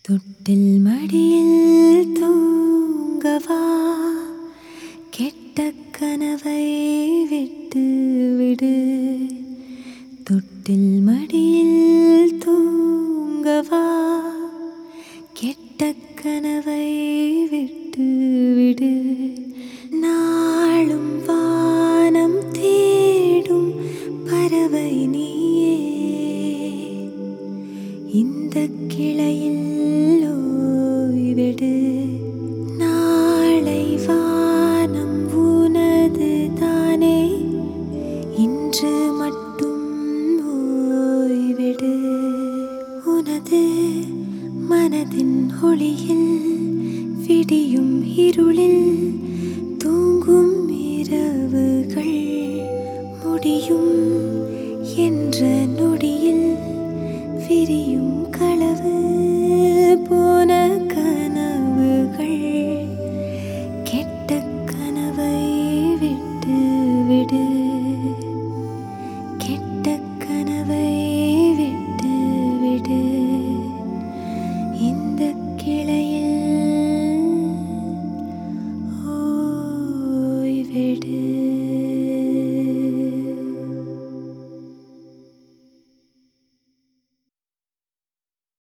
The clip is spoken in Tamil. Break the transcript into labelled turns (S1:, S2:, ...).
S1: தொட்டில் மடியில் தூங்கவா கெட்ட கனவை விட்டு விடு தொட்டில் மடியில் தூங்கவா கெட்ட கனவை விட்டு விடு நாளும் வானம் தேடும் பறவை நீயே இந்த கிளையில் ஓய்விடு நாளை வானம் உனது தானே இன்று மட்டும் ஓய்விடு உனது மனதின் ஒளியில் விடியும் இருளில் தூங்கும் இரவுகள் முடியும் என்ற நொடியில் விரியும் களவு